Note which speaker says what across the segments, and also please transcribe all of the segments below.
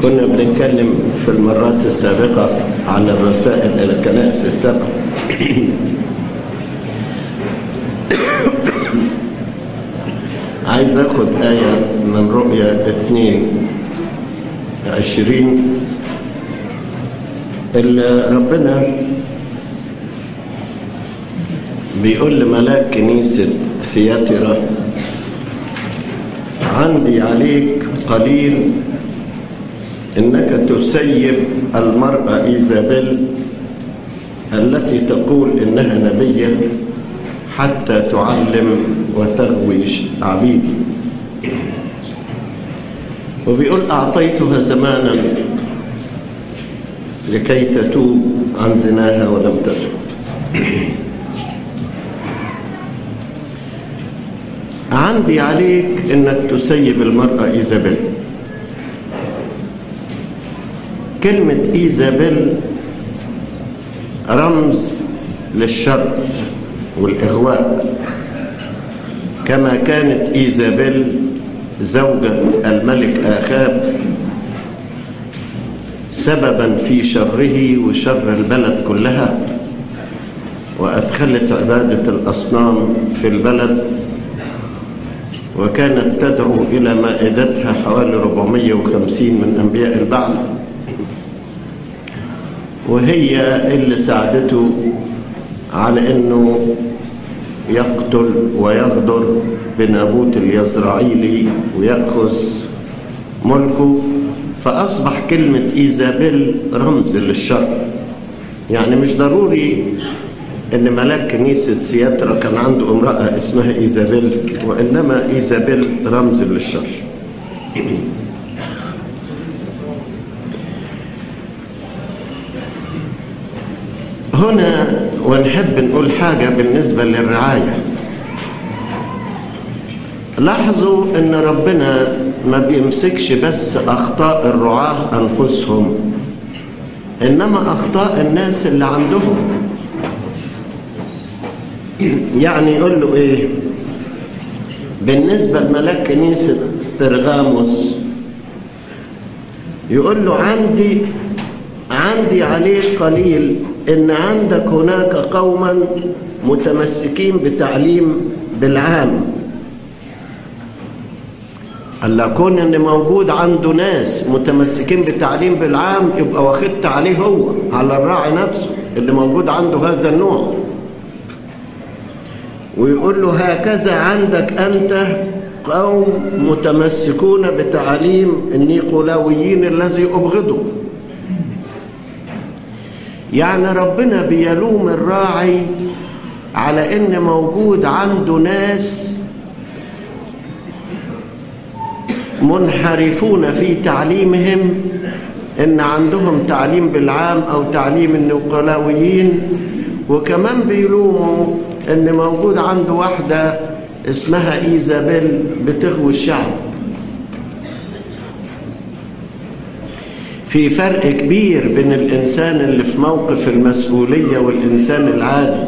Speaker 1: كنا بنتكلم في المرات السابقة عن الرسائل إلى الكنائس السبع عايز أخد آية من رؤية اتنين عشرين اللي ربنا بيقول لملاك كنيسة ثياترا عندي عليك قليل إنك تسيب المرأة إيزابيل التي تقول إنها نبية حتى تعلم وتغوي عبيدي وبيقول أعطيتها زمانا لكي تتوب عن زناها ولم تتوب عندي عليك انك تسيب المرأة ايزابيل كلمة ايزابيل رمز للشر والاغواء كما كانت ايزابيل زوجة الملك آخاب سببا في شره وشر البلد كلها وأدخلت عبادة الأصنام في البلد وكانت تدعو إلى مائدتها حوالي 450 من أنبياء البعل وهي اللي ساعدته على أنه يقتل ويغدر بنابوت اليزرعيلي ويأخذ ملكه فأصبح كلمة إيزابيل رمز للشر يعني مش ضروري ان ملاك كنيسة سياترا كان عنده امرأة اسمها ايزابيل وانما ايزابيل رمز للشر هنا ونحب نقول حاجة بالنسبة للرعاية لاحظوا ان ربنا ما بيمسكش بس اخطاء الرعاة انفسهم انما اخطاء الناس اللي عندهم يعني يقول له ايه بالنسبة لملاك كنيسة برغاموس يقول له عندي عندي عليك قليل ان عندك هناك قوما متمسكين بتعليم بالعام قال له كون ان موجود عنده ناس متمسكين بتعليم بالعام يبقى واخدت عليه هو على الراعي نفسه اللي موجود عنده هذا النوع ويقول له هكذا عندك أنت قوم متمسكون بتعاليم النيقولاويين الذي أبغضه يعني ربنا بيلوم الراعي على ان موجود عنده ناس منحرفون في تعليمهم ان عندهم تعليم بالعام او تعليم النيقولاويين وكمان بيلوموا ان موجود عنده واحدة اسمها ايزابيل بتغوي الشعب في فرق كبير بين الانسان اللي في موقف المسؤولية والانسان العادي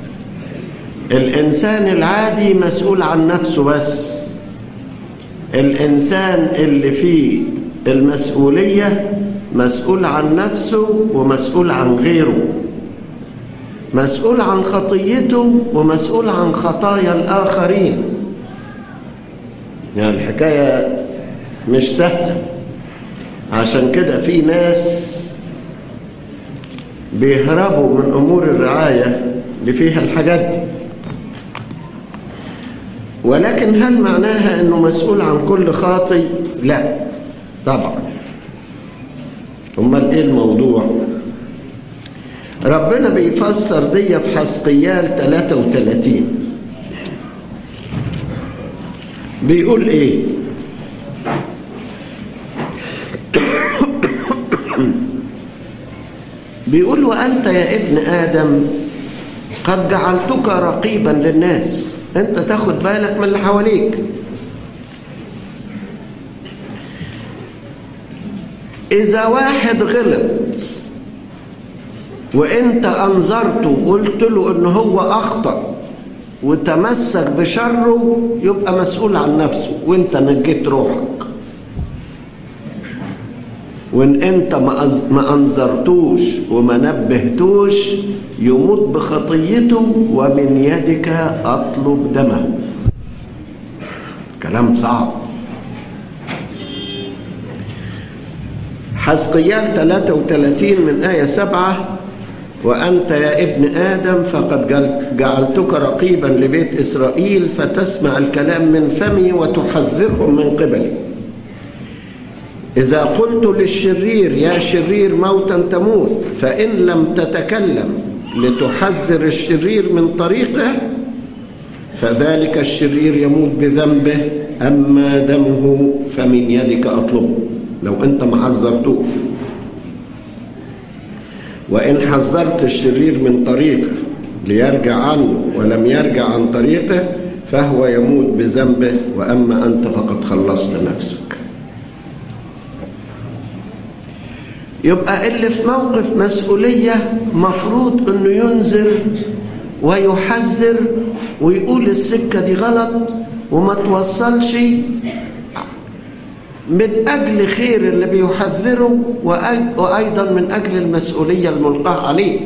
Speaker 1: الانسان العادي مسؤول عن نفسه بس الانسان اللي فيه المسؤولية مسؤول عن نفسه ومسؤول عن غيره مسؤول عن خطيته ومسؤول عن خطايا الآخرين يعني الحكاية مش سهلة عشان كده في ناس بيهربوا من أمور الرعاية اللي فيها الحاجات دي ولكن هل معناها أنه مسؤول عن كل خاطي؟ لا طبعا أمال إيه الموضوع؟ ربنا بيفسر دي في حسقيال 33 بيقول ايه بيقول وأنت يا ابن آدم قد جعلتك رقيبا للناس انت تاخد بالك من اللي حواليك إذا واحد غلط وانت انظرته وقلت له ان هو اخطأ وتمسك بشره يبقى مسؤول عن نفسه وانت نجيت روحك وان انت ما انذرتوش وما نبهتوش يموت بخطيته ومن يدك اطلب دمه كلام صعب حزقيال 33 من آية 7 وأنت يا ابن آدم فقد جعلتك رقيبا لبيت إسرائيل فتسمع الكلام من فمي وتحذرهم من قبلي إذا قلت للشرير يا شرير موتا تموت فإن لم تتكلم لتحذر الشرير من طريقه فذلك الشرير يموت بذنبه أما دمه فمن يدك أطلبه لو أنت ما حذرتوش وإن حذرت الشرير من طريقه ليرجع عنه ولم يرجع عن طريقه فهو يموت بذنبه وأما أنت فقد خلصت نفسك يبقى اللي في موقف مسؤولية مفروض أنه ينذر ويحذر ويقول السكة دي غلط وما توصلش من أجل خير اللي بيحذره وأيضا من أجل المسؤولية الملقاة عليه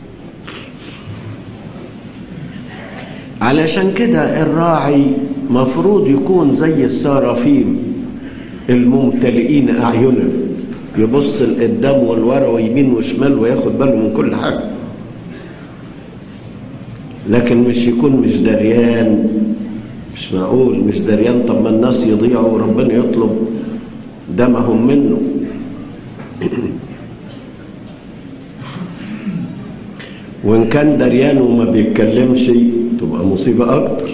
Speaker 1: علشان كده الراعي مفروض يكون زي السرافيم الممتلئين أعينا يبص القدام والورا ويمين وشمال وياخد باله من كل حاجة لكن مش يكون مش دريان مش معقول مش دريان طب ما الناس يضيعوا وربنا يطلب دمهم منه وإن كان دريان وما بيتكلمش تبقى مصيبة أكتر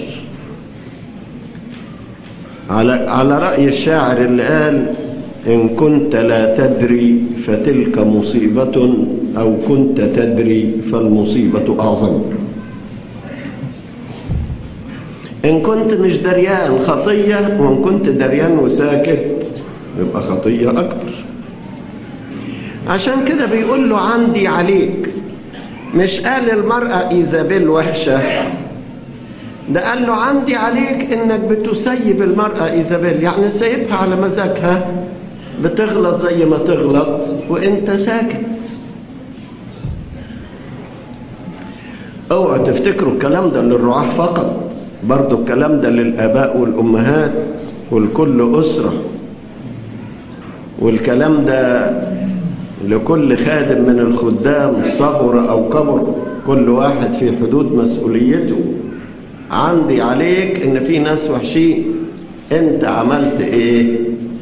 Speaker 1: على على رأي الشاعر اللي قال إن كنت لا تدري فتلك مصيبة أو كنت تدري فالمصيبة أعظم إن كنت مش دريان خطية وإن كنت دريان وساكت يبقى خطية أكبر عشان كده بيقول له عندي عليك مش قال المرأة إيزابيل وحشة ده قال له عندي عليك إنك بتسيب المرأة إيزابيل يعني سايبها على مزاجها بتغلط زي ما تغلط وإنت ساكت اوعوا تفتكروا الكلام ده للرعاة فقط برضو الكلام ده للآباء والأمهات ولكل أسرة والكلام ده لكل خادم من الخدام صغر أو كبر كل واحد في حدود مسؤوليته عندي عليك إن في ناس وحشين أنت عملت إيه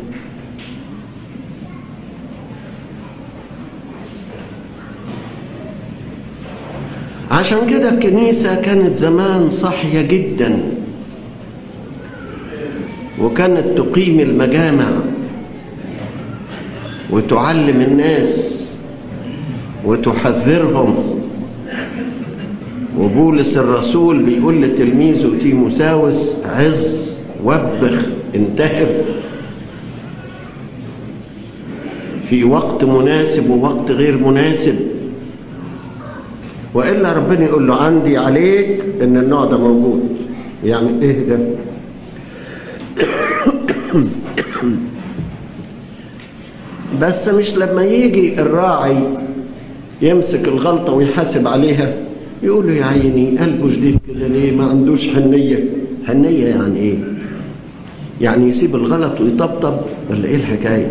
Speaker 1: عشان كده الكنيسة كانت زمان صحية جدا وكانت تقيم المجامع وتعلم الناس وتحذرهم وبولس الرسول بيقول لتلميذه تيموساوس عز وبخ انتهر في وقت مناسب ووقت غير مناسب وإلا ربنا يقول له عندي عليك إن النوع ده موجود يعني إيه ده بس مش لما يجي الراعي يمسك الغلطة ويحاسب عليها يقول له يا عيني قلبه جديد كده ليه ما عندوش حنية حنية يعني ايه يعني يسيب الغلط ويطبطب ولا ايه الحكاية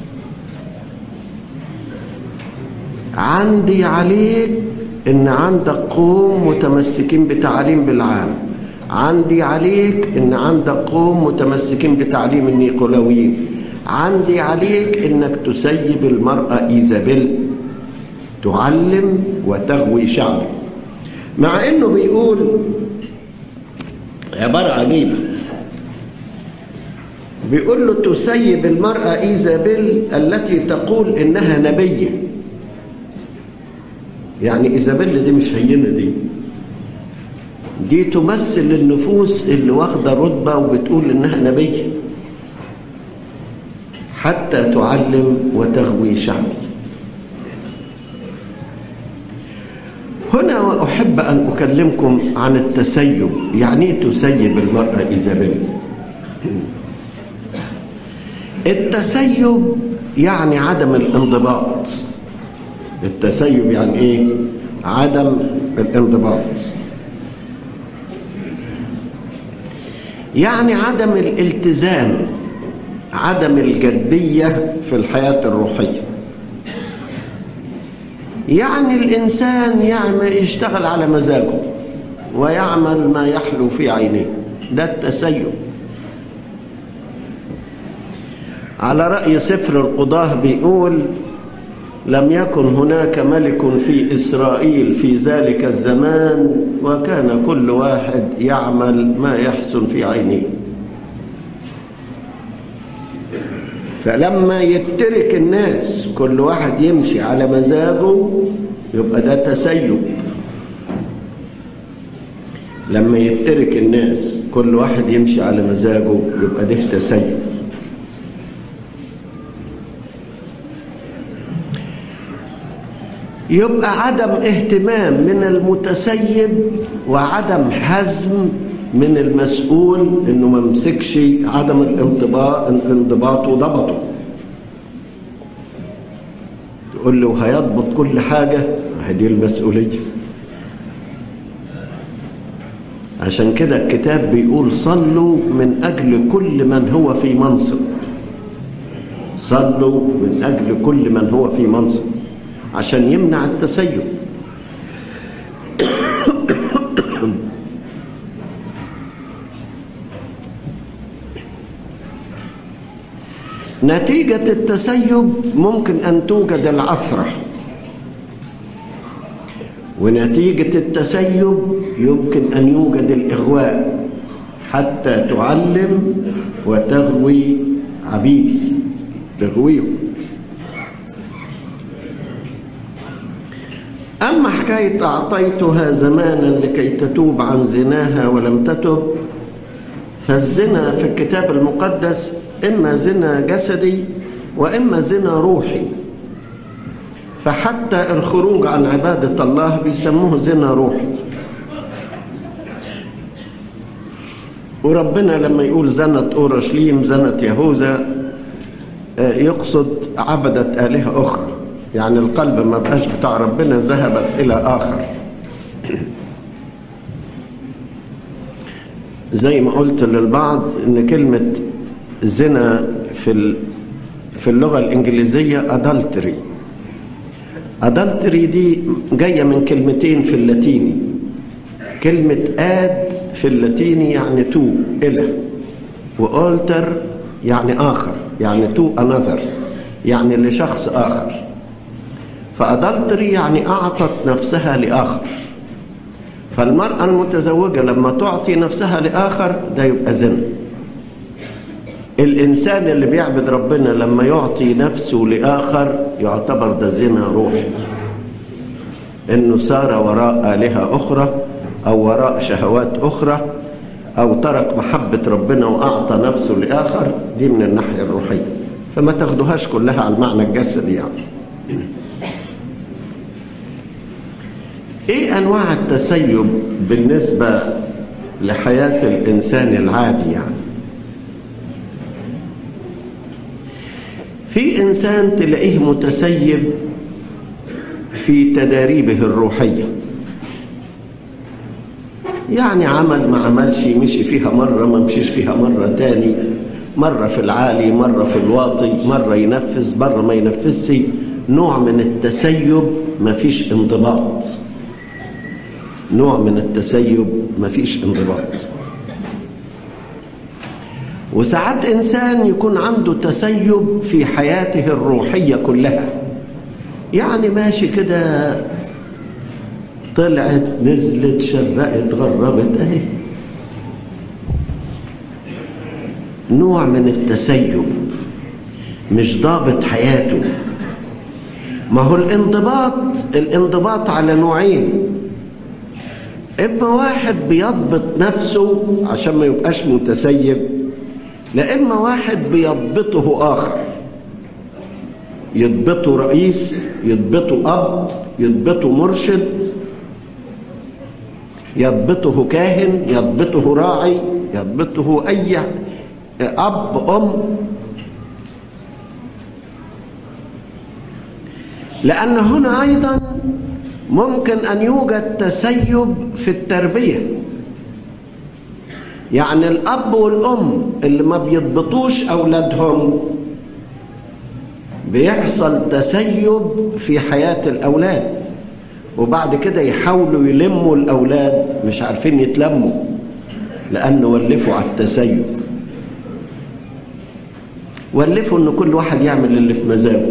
Speaker 1: عندي عليك ان عندك قوم متمسكين بتعليم بالعام عندي عليك ان عندك قوم متمسكين بتعليم النيقولاويين عندي عليك انك تسيب المرأة ايزابيل تعلم وتغوي شعبي مع انه بيقول عبارة عجيبة بيقول له تسيب المرأة ايزابيل التي تقول انها نبية يعني ايزابيل دي مش هينة دي دي تمثل النفوس اللي واخدة رتبة وبتقول انها نبية حتى تعلم وتغوي شعبي هنا أحب أن أكلمكم عن التسيب يعني تسيب المرأة إيزابيل التسيب يعني عدم الانضباط التسيب يعني ايه عدم الانضباط يعني عدم الالتزام عدم الجدية في الحياة الروحية يعني الإنسان يعمل يشتغل على مزاجه ويعمل ما يحلو في عينيه ده التسيب على رأي سفر القضاه بيقول لم يكن هناك ملك في إسرائيل في ذلك الزمان وكان كل واحد يعمل ما يحسن في عينيه فلما يترك الناس كل واحد يمشي على مزاجه يبقى ده تسيب لما يترك الناس كل واحد يمشي على مزاجه يبقى ده تسيب يبقى عدم اهتمام من المتسيب وعدم حزم من المسؤول انه ما مسكش عدم الانضباط الانضباط وضبطه تقول له هيضبط كل حاجة هدي المسؤولية عشان كده الكتاب بيقول صلوا من أجل كل من هو في منصب صلوا من أجل كل من هو في منصب عشان يمنع التسيب نتيجة التسيب ممكن أن توجد العثرة ونتيجة التسيب يمكن أن يوجد الإغواء حتى تعلم وتغوي عبيدي تغويهم أما حكاية أعطيتها زمانا لكي تتوب عن زناها ولم تتب فالزنا في الكتاب المقدس إما زنا جسدي وإما زنا روحي فحتى الخروج عن عبادة الله بيسموه زنا روحي وربنا لما يقول زنت أورشليم زنت يهوذا يقصد عبدت آلهة أخرى يعني القلب ما بقاش بتاع ربنا ذهبت إلى آخر زي ما قلت للبعض ان كلمة زنا في في اللغة الإنجليزية adultery adultery دي جاية من كلمتين في اللاتيني كلمة آد في اللاتيني يعني تو إلى وأولتر يعني آخر يعني تو another يعني لشخص آخر فأدلتري يعني أعطت نفسها لآخر فالمرأة المتزوجة لما تعطي نفسها لآخر ده يبقى زنا الإنسان اللي بيعبد ربنا لما يعطي نفسه لآخر يعتبر ده زنا روحي إنه سار وراء آلهة أخرى أو وراء شهوات أخرى أو ترك محبة ربنا وأعطى نفسه لآخر دي من الناحية الروحية فما تاخدوهاش كلها على المعنى الجسدي يعني ايه انواع التسيب بالنسبة لحياة الانسان العادي يعني في انسان تلاقيه متسيب في تداريبه الروحية يعني عمل ما عملش مشي فيها مرة ما مشيش فيها مرة تاني مرة في العالي مرة في الواطي مرة ينفذ مرة ما ينفذش نوع من التسيب ما فيش انضباط نوع من التسيب ما فيش انضباط وساعات إنسان يكون عنده تسيب في حياته الروحية كلها يعني ماشي كده طلعت نزلت شرقت غربت اهي نوع من التسيب مش ضابط حياته ما هو الانضباط الانضباط على نوعين اما واحد بيضبط نفسه عشان ما يبقاش متسيب لا اما واحد بيضبطه اخر يضبطه رئيس يضبطه اب يضبطه مرشد يضبطه كاهن يضبطه راعي يضبطه اي اب ام لأن هنا أيضا ممكن أن يوجد تسيب في التربية يعني الأب والأم اللي ما بيضبطوش أولادهم بيحصل تسيب في حياة الأولاد وبعد كده يحاولوا يلموا الأولاد مش عارفين يتلموا لأنه ولفوا على التسيب ولفوا إن كل واحد يعمل اللي في مزاجه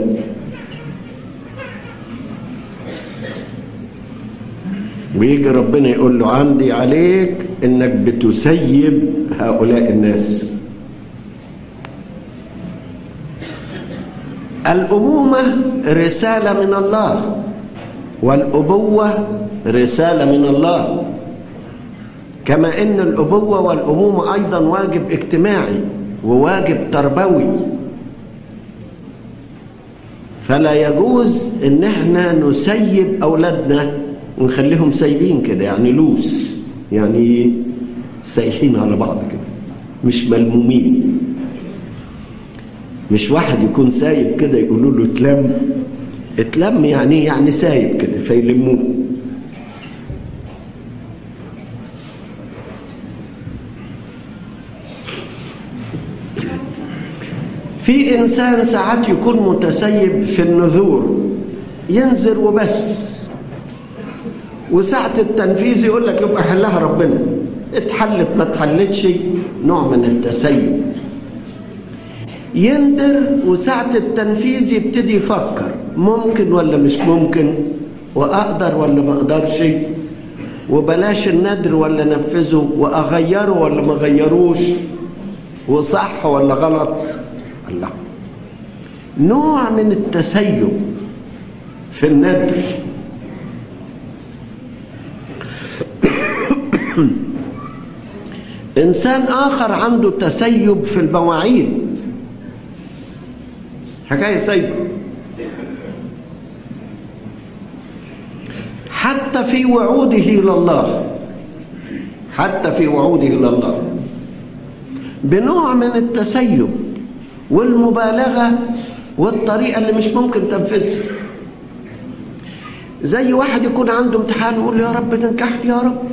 Speaker 1: ويجي ربنا يقول له عندي عليك انك بتسيب هؤلاء الناس الأمومة رسالة من الله والأبوة رسالة من الله كما إن الأبوة والأمومة أيضا واجب اجتماعي وواجب تربوي فلا يجوز إن احنا نسيب أولادنا ونخليهم سايبين كده يعني لوس يعني سايحين على بعض كده مش ملمومين مش واحد يكون سايب كده يقولوا له اتلم اتلم يعني يعني سايب كده فيلموه في انسان ساعات يكون متسيب في النذور ينذر وبس وساعة التنفيذ يقول لك يبقى حلها ربنا اتحلت ما اتحلتش نوع من التسيب يندر وساعة التنفيذ يبتدي يفكر ممكن ولا مش ممكن وأقدر ولا ما أقدرش وبلاش الندر ولا نفذه وأغيره ولا ما غيروش وصح ولا غلط الله نوع من التسيب في الندر إنسان آخر عنده تسيب في المواعيد حكاية سيبة حتى في وعوده إلى الله حتى في وعوده إلى الله بنوع من التسيب والمبالغة والطريقة اللي مش ممكن تنفذها زي واحد يكون عنده امتحان يقول يا رب ننجحني يا رب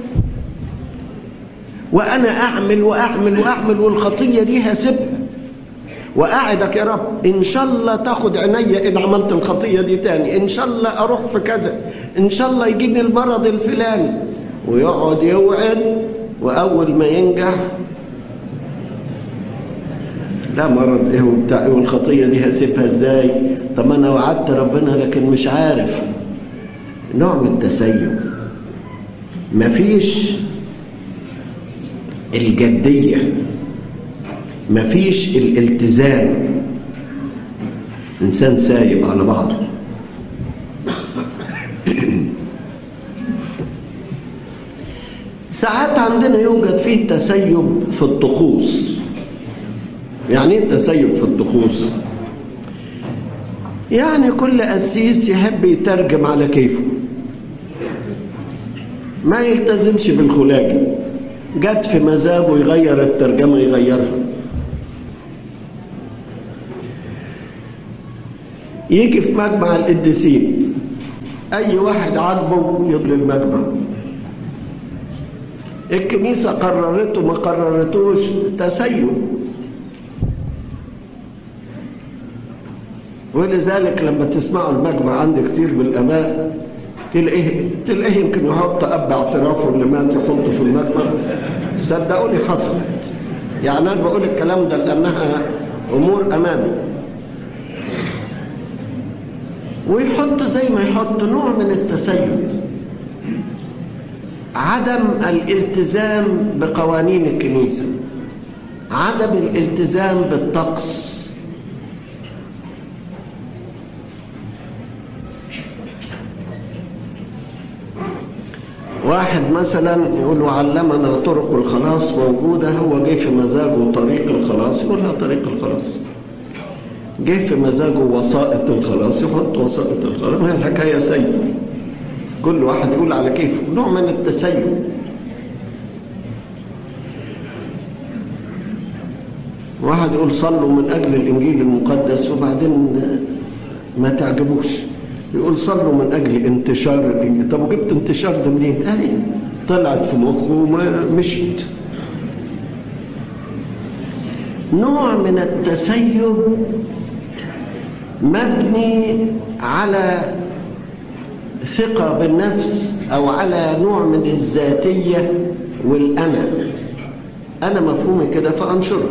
Speaker 1: وأنا أعمل وأعمل وأعمل والخطية دي هسيبها وأعدك يا رب إن شاء الله تاخد عينيا إن عملت الخطية دي تاني إن شاء الله أروح في كذا إن شاء الله يجيني المرض الفلاني ويقعد يوعد وأول ما ينجح لا مرض إيه وبتاع إيه والخطية دي هسيبها إزاي طب أنا وعدت ربنا لكن مش عارف نوع من التسيب مفيش الجدية مفيش الالتزام إنسان سايب على بعضه ساعات عندنا يوجد فيه تسيب في الطقوس يعني ايه تسيب في الطقوس يعني كل قسيس يحب يترجم على كيفه ما يلتزمش بالخلاجي جت في مزاجه يغير الترجمة يغيرها يجي في مجمع القديسين أي واحد عاجبه يضل المجمع الكنيسة قررته ما قررتوش تسيب ولذلك لما تسمعوا المجمع عند كتير من الآباء تلاقيه تلاقيه يمكن يحط أب اعترافه اللي مات يحطه في المجمع صدقوني حصلت يعني أنا بقول الكلام ده لأنها أمور أمامي ويحط زي ما يحط نوع من التسيب عدم الالتزام بقوانين الكنيسة عدم الالتزام بالطقس واحد مثلا يقول علمنا طرق الخلاص موجودة هو جه في مزاجه طريق الخلاص يقولها طريق الخلاص جه في مزاجه وسائط الخلاص يحط وسائط الخلاص ما هي الحكاية سيء كل واحد يقول على كيفه نوع من التسيب واحد يقول صلوا من أجل الإنجيل المقدس وبعدين ما تعجبوش يقول صلوا من أجل انتشار الإنجيل طب وجبت انتشار ده منين؟ أهي طلعت في مخه ومشيت نوع من التسيب مبني على ثقة بالنفس أو على نوع من الذاتية والأنا أنا مفهومي كده فأنشره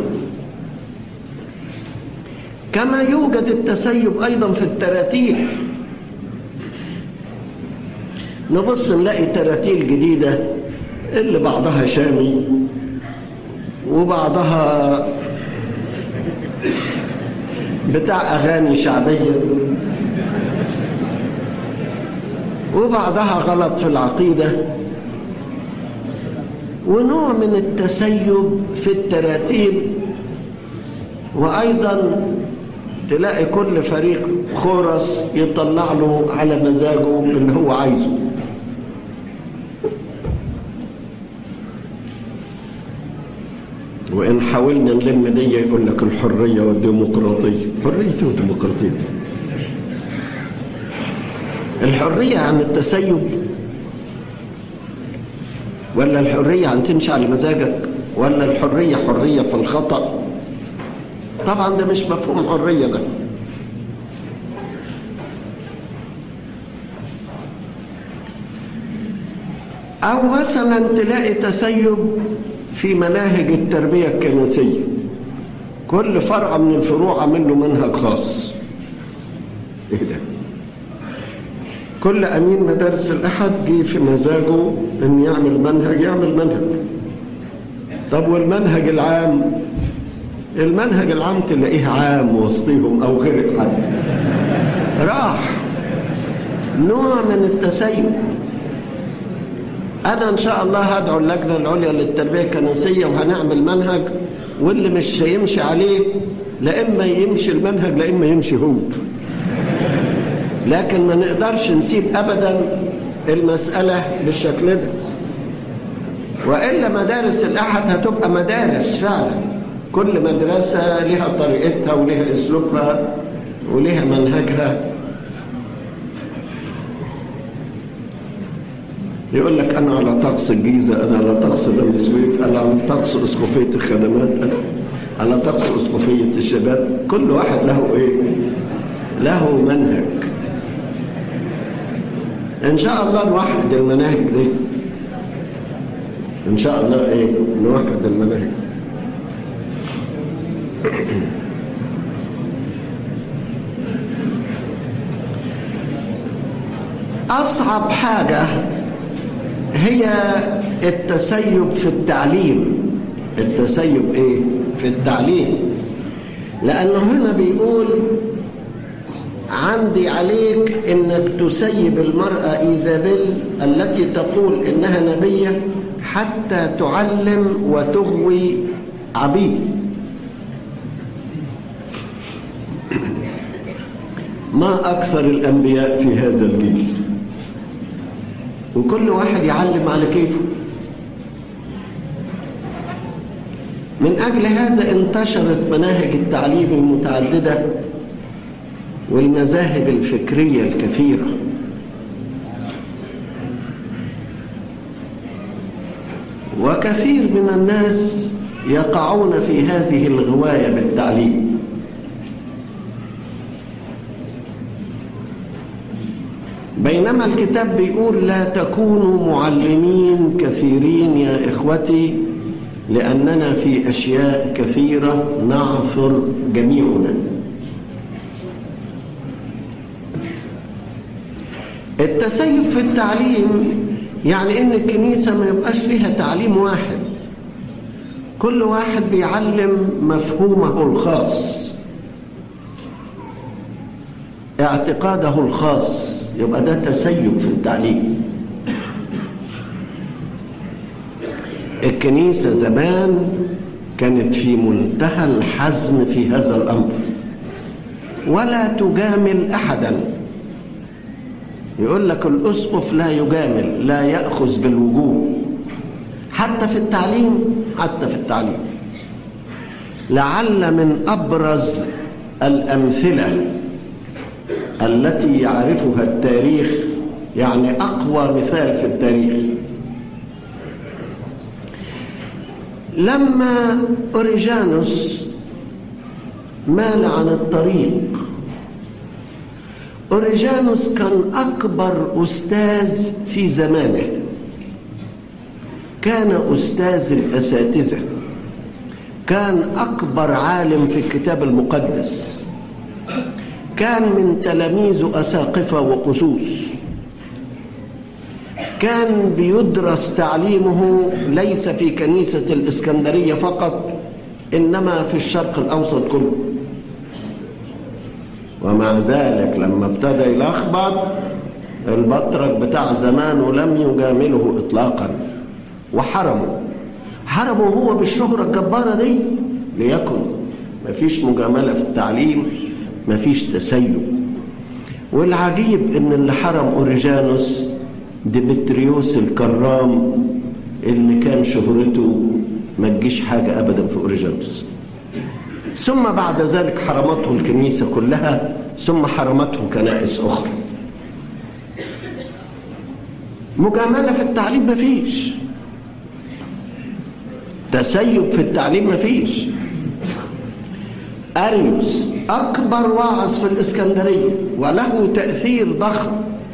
Speaker 1: كما يوجد التسيب أيضا في التراتيل نبص نلاقي تراتيل جديدة اللي بعضها شامي وبعضها بتاع أغاني شعبية وبعضها غلط في العقيدة ونوع من التسيب في التراتيب وأيضا تلاقي كل فريق خورس يطلع له على مزاجه اللي هو عايزه وإن حاولنا نلم دي يقول لك الحرية والديمقراطية حرية وديمقراطية الحرية عن التسيب ولا الحرية عن تمشي على مزاجك ولا الحرية حرية في الخطأ طبعا ده مش مفهوم حرية ده أو مثلا تلاقي تسيب في مناهج التربية الكنسية كل فرع من الفروع عامل له منهج خاص ايه ده كل امين مدارس الاحد جه في مزاجه ان يعمل منهج يعمل منهج طب والمنهج العام المنهج العام تلاقيه عام وسطهم او غير حد راح نوع من التسيب انا ان شاء الله هدعو اللجنه العليا للتربيه الكنسيه وهنعمل منهج واللي مش هيمشي عليه لا اما يمشي المنهج لا اما يمشي هو لكن ما نقدرش نسيب ابدا المساله بالشكل ده والا مدارس الاحد هتبقى مدارس فعلا كل مدرسه لها طريقتها ولها اسلوبها ولها منهجها يقول لك انا على طقس الجيزه انا على طقس بني سويف انا على طقس اسقفيه الخدمات انا على طقس اسقفيه الشباب كل واحد له ايه له منهج ان شاء الله نوحد المناهج دي ان شاء الله ايه نوحد المناهج اصعب حاجه هي التسيب في التعليم التسيب ايه في التعليم لانه هنا بيقول عندي عليك انك تسيب المرأة ايزابيل التي تقول انها نبية حتى تعلم وتغوي عبيد ما اكثر الانبياء في هذا الجيل وكل واحد يعلم على كيفه من أجل هذا انتشرت مناهج التعليم المتعددة والمذاهب الفكرية الكثيرة وكثير من الناس يقعون في هذه الغواية بالتعليم بينما الكتاب بيقول لا تكونوا معلمين كثيرين يا إخوتي لأننا في أشياء كثيرة نعثر جميعنا التسيب في التعليم يعني ان الكنيسة ما يبقاش لها تعليم واحد كل واحد بيعلم مفهومه الخاص اعتقاده الخاص يبقى ده تسيب في التعليم الكنيسة زمان كانت في منتهى الحزم في هذا الأمر ولا تجامل أحدا يقول لك الأسقف لا يجامل لا يأخذ بالوجوه حتى في التعليم حتى في التعليم لعل من أبرز الأمثلة التي يعرفها التاريخ يعني أقوى مثال في التاريخ لما أوريجانوس مال عن الطريق أوريجانوس كان أكبر أستاذ في زمانه كان أستاذ الأساتذة كان أكبر عالم في الكتاب المقدس كان من تلاميذ أساقفة وقصوص كان بيدرس تعليمه ليس في كنيسة الإسكندرية فقط إنما في الشرق الأوسط كله ومع ذلك لما ابتدى يلخبط البطرك بتاع زمانه لم يجامله إطلاقا وحرمه حرمه هو بالشهرة الجبارة دي ليكن مفيش مجاملة في التعليم مفيش تسيب والعجيب ان اللي حرم اوريجانوس ديمتريوس الكرام اللي كان شهرته ما تجيش حاجة ابدا في اوريجانوس ثم بعد ذلك حرمته الكنيسة كلها ثم حرمته كنائس أخرى مجاملة في التعليم مفيش تسيب في التعليم مفيش أريوس أكبر واعظ في الإسكندرية وله تأثير ضخم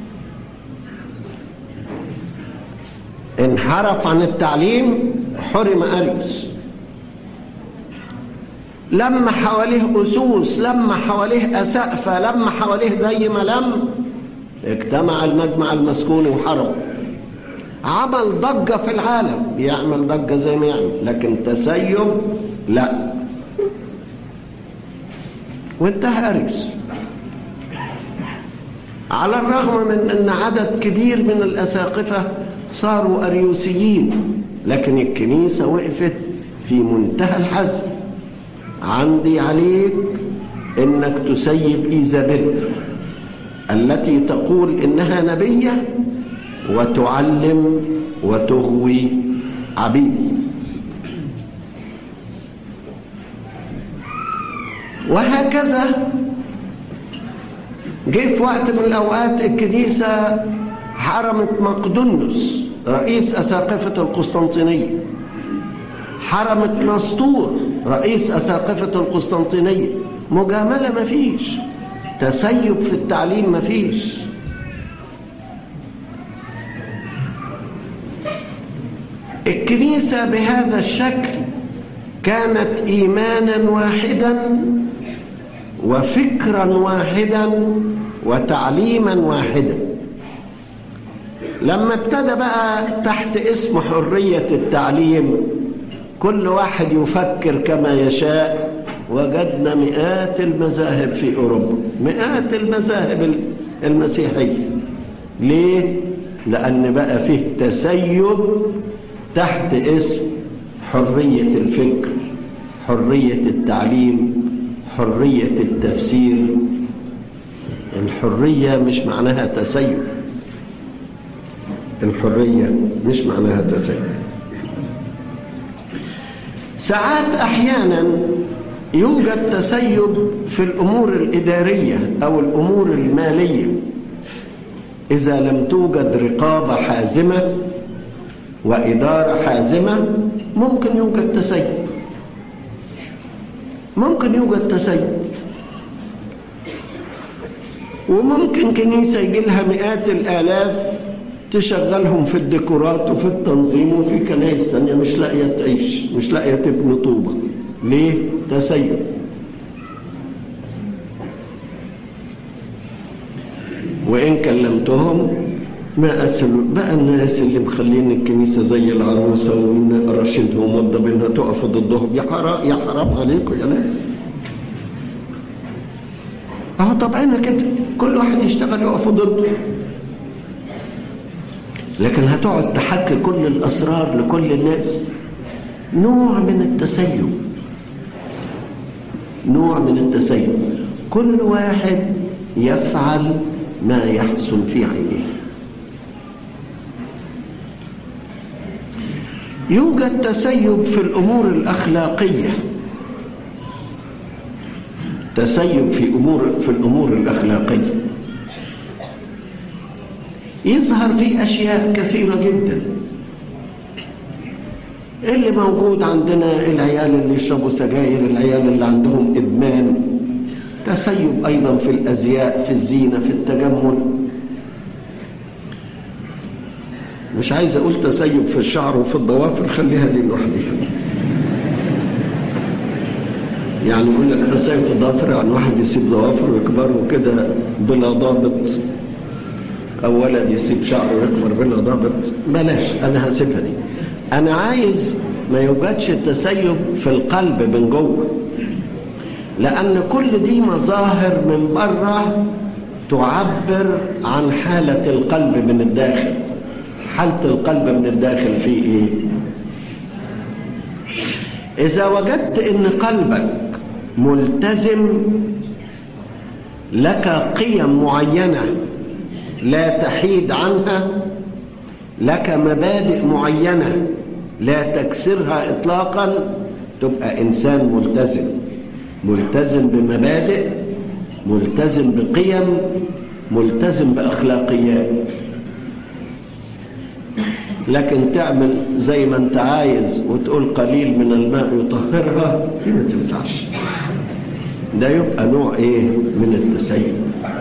Speaker 1: انحرف عن التعليم حرم أريوس لما حواليه أسوس لما حواليه أسقفة لما حواليه زي ما لم اجتمع المجمع المسكوني وحرم عمل ضجة في العالم يعمل ضجة زي ما يعمل لكن تسيب لا وانتهى أريس على الرغم من أن عدد كبير من الأساقفة صاروا أريوسيين لكن الكنيسة وقفت في منتهى الحزم عندي عليك انك تسيب ايزابيل التي تقول انها نبيه وتعلم وتغوي عبيدي وهكذا جه في وقت من الاوقات الكنيسه حرمت مقدونيوس رئيس اساقفه القسطنطينيه حرمت نسطور رئيس أساقفة القسطنطينية مجاملة مفيش تسيب في التعليم مفيش الكنيسة بهذا الشكل كانت إيمانا واحدا وفكرا واحدا وتعليما واحدا لما ابتدى بقى تحت اسم حرية التعليم كل واحد يفكر كما يشاء وجدنا مئات المذاهب في أوروبا مئات المذاهب المسيحية ليه؟ لأن بقى فيه تسيب تحت اسم حرية الفكر حرية التعليم حرية التفسير الحرية مش معناها تسيب الحرية مش معناها تسيب ساعات احيانا يوجد تسيب في الامور الاداريه او الامور الماليه اذا لم توجد رقابه حازمه واداره حازمه ممكن يوجد تسيب ممكن يوجد تسيب وممكن كنيسه يجي لها مئات الالاف تشغلهم في الديكورات وفي التنظيم وفي كنائس تانية مش لاقية تعيش مش لاقية تبني طوبة ليه؟ تسيب وإن كلمتهم ما أسهل بقى الناس اللي مخلين الكنيسة زي العروسة ورشدهم وضبينها تقف ضدهم يا حرام يا حرام عليكم يا ناس اهو طبعنا كده كل واحد يشتغل يقف ضده لكن هتقعد تحكي كل الأسرار لكل الناس نوع من التسيب نوع من التسيب كل واحد يفعل ما يحسن في عينه يوجد تسيب في الأمور الأخلاقية تسيب في أمور في الأمور الأخلاقية يظهر فيه أشياء كثيرة جدا اللي موجود عندنا العيال اللي يشربوا سجاير العيال اللي عندهم إدمان تسيب أيضا في الأزياء في الزينة في التجمل مش عايز أقول تسيب في الشعر وفي الضوافر خليها دي لوحديها يعني يقول لك تسيب في الضوافر يعني واحد يسيب ضوافره ويكبر وكده بلا ضابط أو ولد يسيب شعره ويكبر بلا ضابط بلاش أنا هسيبها دي أنا عايز ما يوجدش التسيب في القلب من جوه لأن كل دي مظاهر من بره تعبر عن حالة القلب من الداخل حالة القلب من الداخل فيه إيه؟ إذا وجدت إن قلبك ملتزم لك قيم معينة لا تحيد عنها لك مبادئ معينة لا تكسرها إطلاقا تبقى إنسان ملتزم ملتزم بمبادئ ملتزم بقيم ملتزم بأخلاقيات لكن تعمل زي ما انت عايز وتقول قليل من الماء يطهرها دي ما تنفعش ده يبقى نوع ايه من التسيب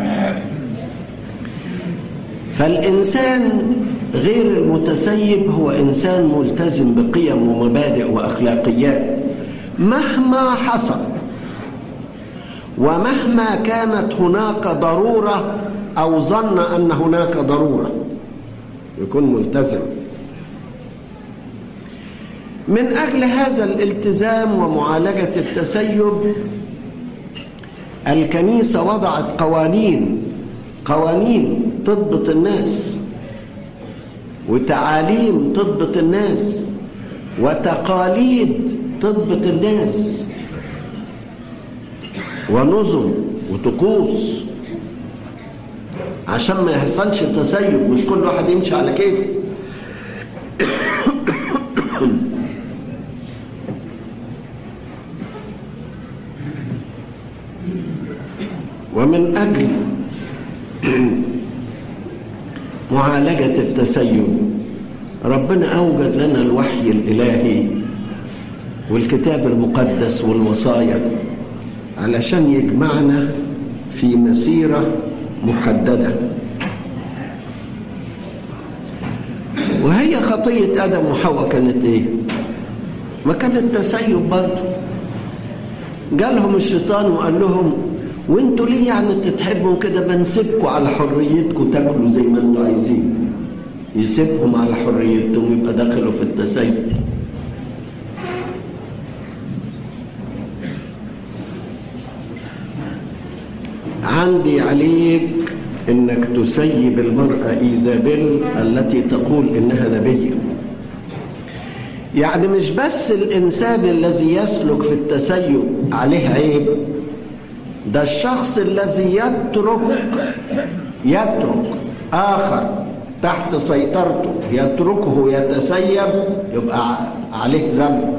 Speaker 1: فالإنسان غير المتسيب هو إنسان ملتزم بقيم ومبادئ وأخلاقيات مهما حصل ومهما كانت هناك ضرورة أو ظن أن هناك ضرورة يكون ملتزم من أجل هذا الالتزام ومعالجة التسيب الكنيسة وضعت قوانين قوانين تضبط الناس وتعاليم تضبط الناس وتقاليد تضبط الناس ونظم وطقوس عشان ما يحصلش تسيب مش كل واحد يمشي على كيفه ومن أجل معالجة التسيب ربنا أوجد لنا الوحي الإلهي والكتاب المقدس والوصايا علشان يجمعنا في مسيرة محددة وهي خطية آدم وحواء كانت إيه؟ ما كانت تسيب برضه جالهم الشيطان وقال لهم وانتوا ليه يعني تتحبوا كده بنسيبكم على حريتكم تاكلوا زي ما انتوا عايزين يسيبهم على حريتهم يبقى دخلوا في التسيب عندي عليك انك تسيب المرأة ايزابيل التي تقول انها نبية يعني مش بس الانسان الذي يسلك في التسيب عليه عيب ده الشخص الذي يترك يترك آخر تحت سيطرته يتركه يتسيب يبقى عليه ذنب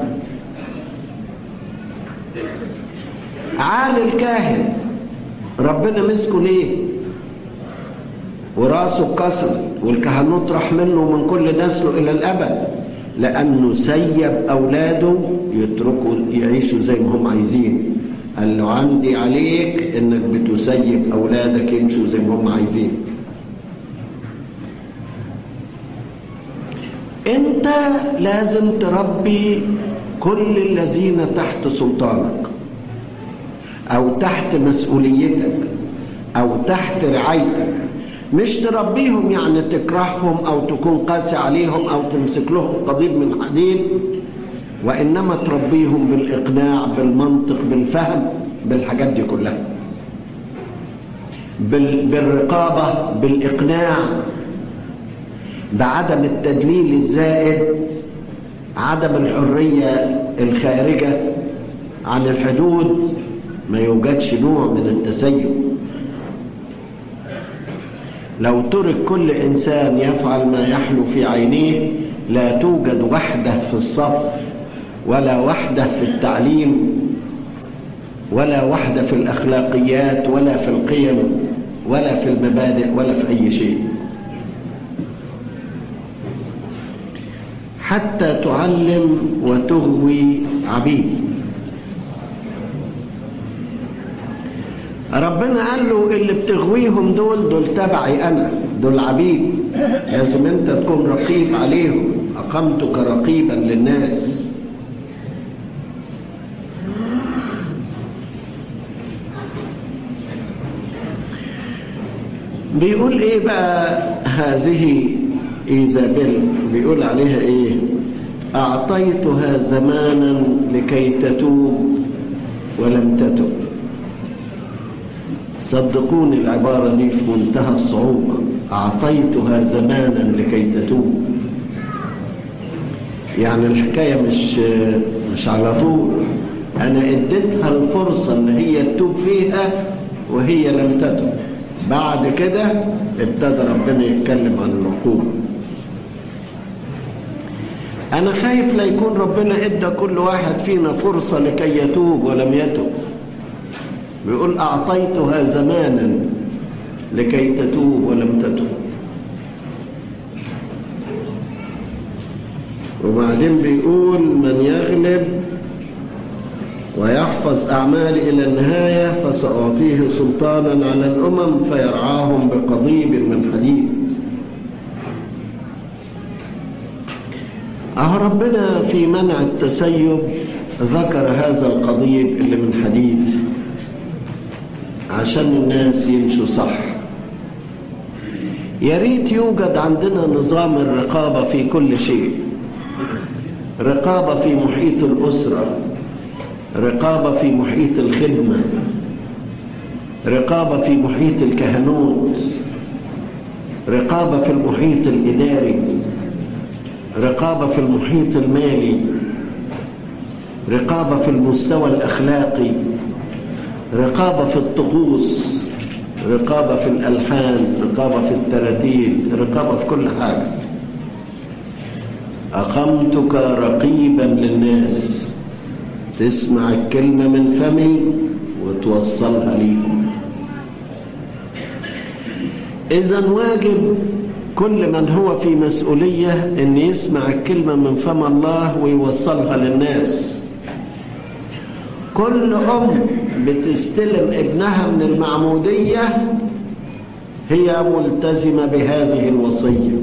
Speaker 1: عالي الكاهن ربنا مسكه ليه وراسه اتكسر والكهنوت راح منه من كل نسله الى الابد لانه سيب اولاده يتركوا يعيشوا زي ما هم عايزين قال له عندي عليك انك بتسيب اولادك يمشوا زي ما هم عايزين انت لازم تربي كل الذين تحت سلطانك او تحت مسؤوليتك او تحت رعايتك مش تربيهم يعني تكرههم او تكون قاسي عليهم او تمسك لهم قضيب من حديد وإنما تربيهم بالإقناع بالمنطق بالفهم بالحاجات دي كلها بال... بالرقابة بالإقناع بعدم التدليل الزائد عدم الحرية الخارجة عن الحدود ما يوجدش نوع من التسيب لو ترك كل إنسان يفعل ما يحلو في عينيه لا توجد وحدة في الصف ولا وحدة في التعليم ولا وحدة في الأخلاقيات ولا في القيم ولا في المبادئ ولا في أي شيء حتى تعلم وتغوي عبيد ربنا قال له اللي بتغويهم دول دول تبعي أنا دول عبيد لازم أنت تكون رقيب عليهم أقمتك رقيبا للناس بيقول ايه بقى هذه ايزابيل بيقول عليها ايه اعطيتها زمانا لكي تتوب ولم تتب صدقوني العبارة دي في منتهى الصعوبة أعطيتها زمانا لكي تتوب يعني الحكاية مش مش على طول أنا اديتها الفرصة إن هي تتوب فيها وهي لم تتب بعد كده ابتدى ربنا يتكلم عن العقوبة أنا خايف لا يكون ربنا إدى كل واحد فينا فرصة لكي يتوب ولم يتوب بيقول أعطيتها زمانا لكي تتوب ولم تتوب وبعدين بيقول من يغلب ويحفظ أعمالي إلى النهاية فسأعطيه سلطانا على الأمم فيرعاهم بقضيب من حديد أهو ربنا في منع التسيب ذكر هذا القضيب اللي من حديد عشان الناس يمشوا صح يا ريت يوجد عندنا نظام الرقابة في كل شيء رقابة في محيط الأسرة رقابة في محيط الخدمة رقابة في محيط الكهنوت رقابة في المحيط الإداري رقابة في المحيط المالي رقابة في المستوى الأخلاقي رقابة في الطقوس رقابة في الألحان رقابة في التراتيل رقابة في كل حاجة أقمتك رقيبا للناس تسمع الكلمة من فمي وتوصلها ليهم إذا واجب كل من هو في مسؤولية أن يسمع الكلمة من فم الله ويوصلها للناس كل أم بتستلم ابنها من المعمودية هي ملتزمة بهذه الوصية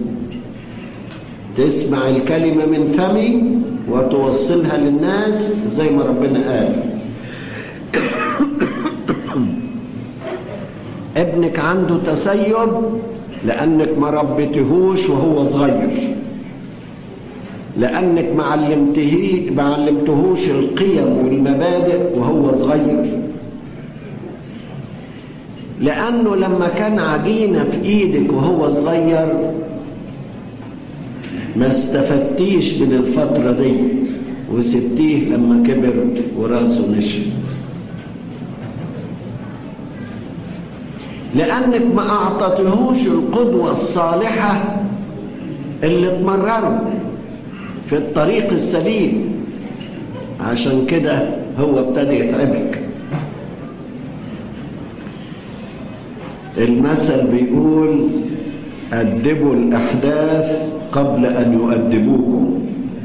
Speaker 1: تسمع الكلمة من فمي وتوصلها للناس زي ما ربنا قال ابنك عنده تسيب لأنك ما ربيتهوش وهو صغير لأنك ما علمته ما علمتهوش القيم والمبادئ وهو صغير لأنه لما كان عجينة في إيدك وهو صغير ما استفدتيش من الفترة دي وسبتيه لما كبر وراسه نشفت لأنك ما أعطتهوش القدوة الصالحة اللي تمرره في الطريق السليم عشان كده هو ابتدى يتعبك المثل بيقول أدبوا الأحداث قبل أن يؤدبوكم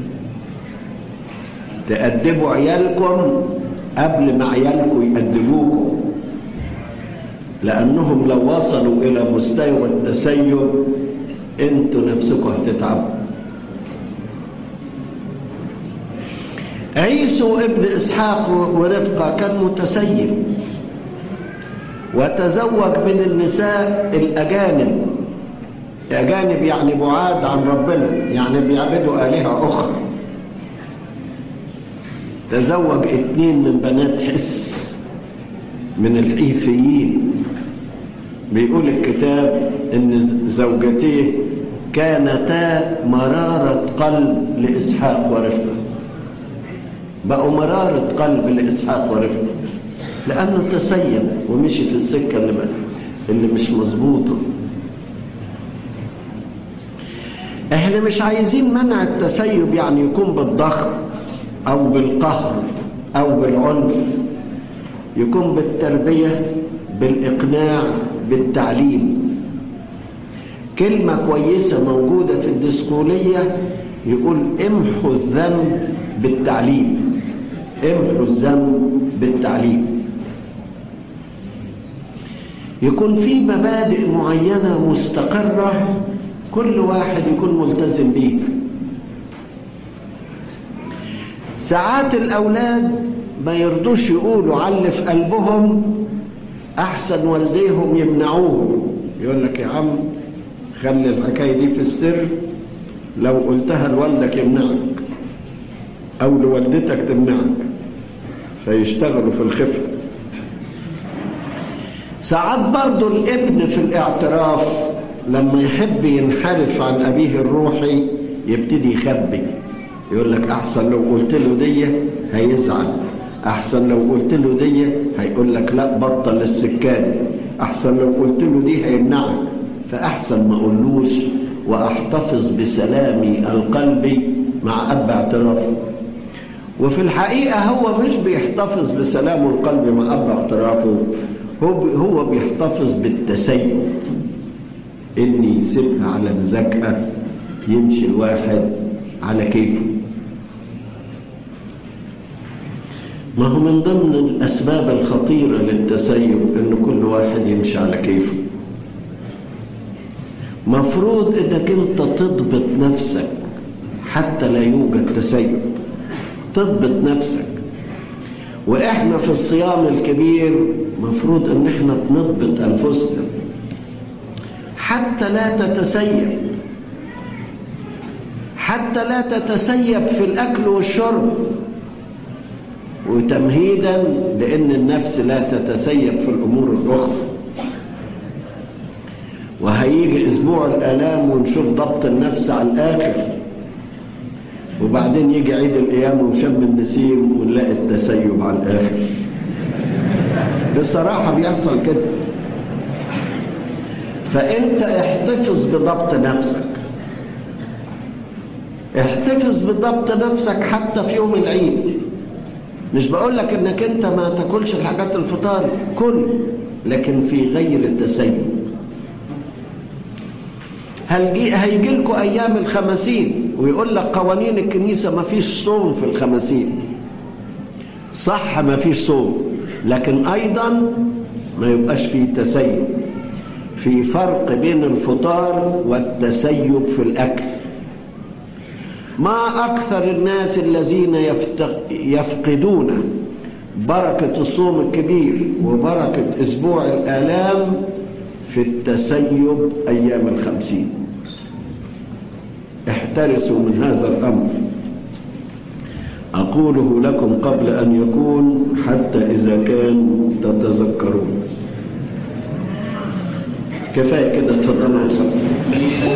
Speaker 1: تأدبوا عيالكم قبل ما عيالكم يأدبوكم لأنهم لو وصلوا إلى مستوى التسيب انتوا نفسكم هتتعبوا عيسو ابن إسحاق ورفقة كان متسيب وتزوج من النساء الأجانب أجانب يعني بعاد عن ربنا يعني بيعبدوا آلهة أخرى تزوج اتنين من بنات حس من الحيثيين بيقول الكتاب ان زوجتيه كانتا مرارة قلب لإسحاق ورفقة بقوا مرارة قلب لإسحاق ورفقة لأنه تسيب ومشي في السكة اللي, اللي مش مظبوطة احنا مش عايزين منع التسيب يعني يكون بالضغط او بالقهر او بالعنف يكون بالتربية بالإقناع بالتعليم كلمة كويسة موجودة في الدسكولية يقول امحوا الذنب بالتعليم امحوا الذنب بالتعليم يكون في مبادئ معينة مستقرة كل واحد يكون ملتزم بيها ساعات الأولاد ما يرضوش يقولوا على في قلبهم أحسن والديهم يمنعوهم يقول لك يا عم خلي الحكاية دي في السر لو قلتها لوالدك يمنعك أو لوالدتك تمنعك فيشتغلوا في الخفة ساعات برضو الابن في الاعتراف لما يحب ينحرف عن أبيه الروحي يبتدي يخبي يقول لك أحسن لو قلت له دي هيزعل أحسن لو قلت له دي هيقول لك لا بطل السكان أحسن لو قلت له دي هيمنعك فأحسن ما أقولوش وأحتفظ بسلامي القلبي مع أب اعترافه وفي الحقيقة هو مش بيحتفظ بسلامه القلبي مع أب اعترافه هو هو بيحتفظ بالتسيب إني يسيبها على مزاجها يمشي الواحد على كيفه ما هو من ضمن الأسباب الخطيرة للتسيب إن كل واحد يمشي على كيفه مفروض إنك أنت تضبط نفسك حتى لا يوجد تسيب تضبط نفسك وإحنا في الصيام الكبير مفروض إن إحنا بنضبط أنفسنا حتى لا تتسيب حتى لا تتسيب في الأكل والشرب وتمهيدا لأن النفس لا تتسيب في الأمور الأخرى وهيجي أسبوع الآلام ونشوف ضبط النفس على الآخر وبعدين يجي عيد القيامة وشم النسيم ونلاقي التسيب على الآخر بصراحة بيحصل كده فأنت احتفظ بضبط نفسك احتفظ بضبط نفسك حتى في يوم العيد مش بقول لك انك انت ما تاكلش الحاجات الفطار كل لكن في غير التسيب هيجي لكم ايام الخمسين ويقول لك قوانين الكنيسه ما فيش صوم في الخمسين صح ما فيش صوم لكن ايضا ما يبقاش فيه تسيب في فرق بين الفطار والتسيب في الاكل ما أكثر الناس الذين يفقدون بركة الصوم الكبير وبركة أسبوع الآلام في التسيب أيام الخمسين احترسوا من هذا الأمر أقوله لكم قبل أن يكون حتى إذا كان تتذكرون كفاية كده تفضلوا وصلوا